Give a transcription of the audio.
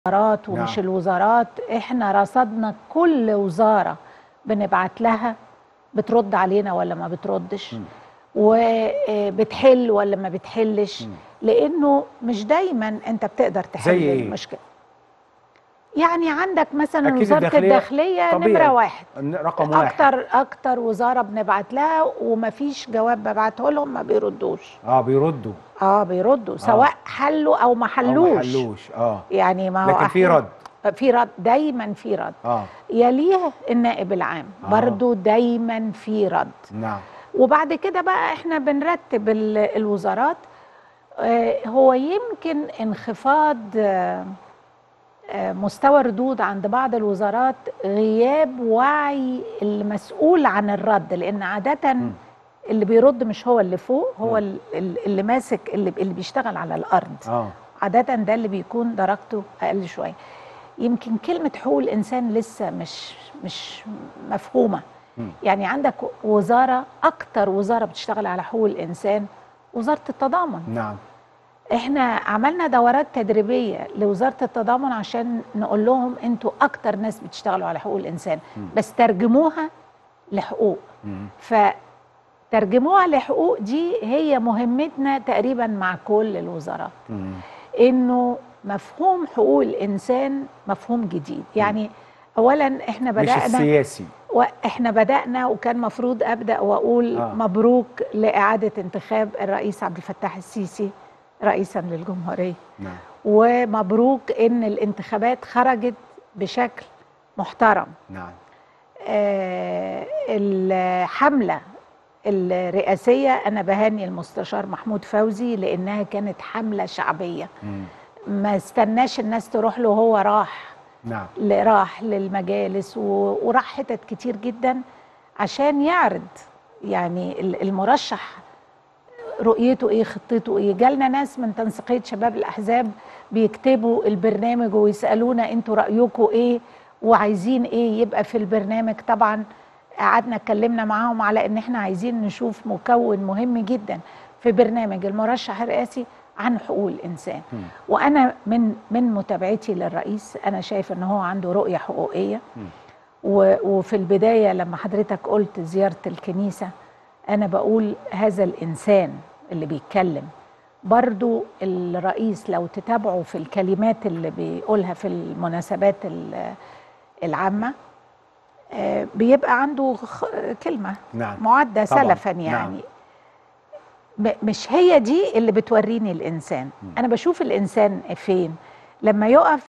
الوزارات ومش نعم. الوزارات احنا رصدنا كل وزارة بنبعت لها بترد علينا ولا ما بتردش وبتحل ولا ما بتحلش لانه مش دايما انت بتقدر تحل زي إيه؟ المشكله يعني عندك مثلا أكيد وزاره الداخلية الداخليه طبيعي. نمره واحد رقم واحد اكتر اكتر وزاره بنبعت لها ومفيش جواب ببعته لهم ما بيردوش اه بيردوا اه بيردوا سواء حلوا او ما أو حلوش ما حلوش اه يعني ما هو لكن في أحياناً- رد في رد دايما في رد اه يليه النائب العام آه. برضو دايما في رد نعم وبعد كده بقى احنا بنرتب ال- الوزارات آه، هو يمكن انخفاض آه، آه، مستوى ردود عند بعض الوزارات غياب وعي المسؤول عن الرد لان عاده اللي بيرد مش هو اللي فوق هو ال- ال- اللي ماسك اللي اللي بيشتغل على الارض اه عادة ده اللي بيكون درجته أقل شوية يمكن كلمة حقوق الإنسان لسه مش مش مفهومة يعني عندك وزارة أكتر وزارة بتشتغل على حقوق الإنسان وزارة التضامن نعم احنا عملنا دورات تدريبية لوزارة التضامن عشان نقول لهم انتوا أكتر ناس بتشتغلوا على حقوق الإنسان بس ترجموها لحقوق مم. فترجموها لحقوق دي هي مهمتنا تقريبا مع كل الوزارات مم. انه مفهوم حقوق الانسان مفهوم جديد يعني اولا احنا مش بدانا السياسي واحنا بدانا وكان مفروض ابدا واقول آه. آه. مبروك لاعاده انتخاب الرئيس عبد الفتاح السيسي رئيسا للجمهوريه نعم ومبروك ان الانتخابات خرجت بشكل محترم نعم آه، الحملة الرئاسية أنا بهني المستشار محمود فوزي لأنها كانت حملة شعبية مم. ما استناش الناس تروح له هو راح نعم ل- راح للمجالس و- وراح حتت كتير جدا عشان يعرض يعني ال- المرشح رؤيته ايه خطته ايه جالنا ناس من تنسيقيه شباب الاحزاب بيكتبوا البرنامج ويسالونا انتوا رايكم ايه وعايزين ايه يبقى في البرنامج طبعا قعدنا اتكلمنا معاهم على ان احنا عايزين نشوف مكون مهم جدا في برنامج المرشح الرئاسي عن حقوق الانسان مم. وانا من من متابعتي للرئيس انا شايف ان هو عنده رؤيه حقوقيه مم. و- وفي البدايه لما حضرتك قلت زياره الكنيسه انا بقول هذا الانسان اللي بيتكلم برضو الرئيس لو تتابعوا في الكلمات اللي بيقولها في المناسبات ال- العامه آه، بيبقى عنده خ- كلمه نعم معدة طبعاً. سلفا نعم. يعني م- مش هي دي اللي بتوريني الإنسان أنا بشوف الإنسان فين لما يقف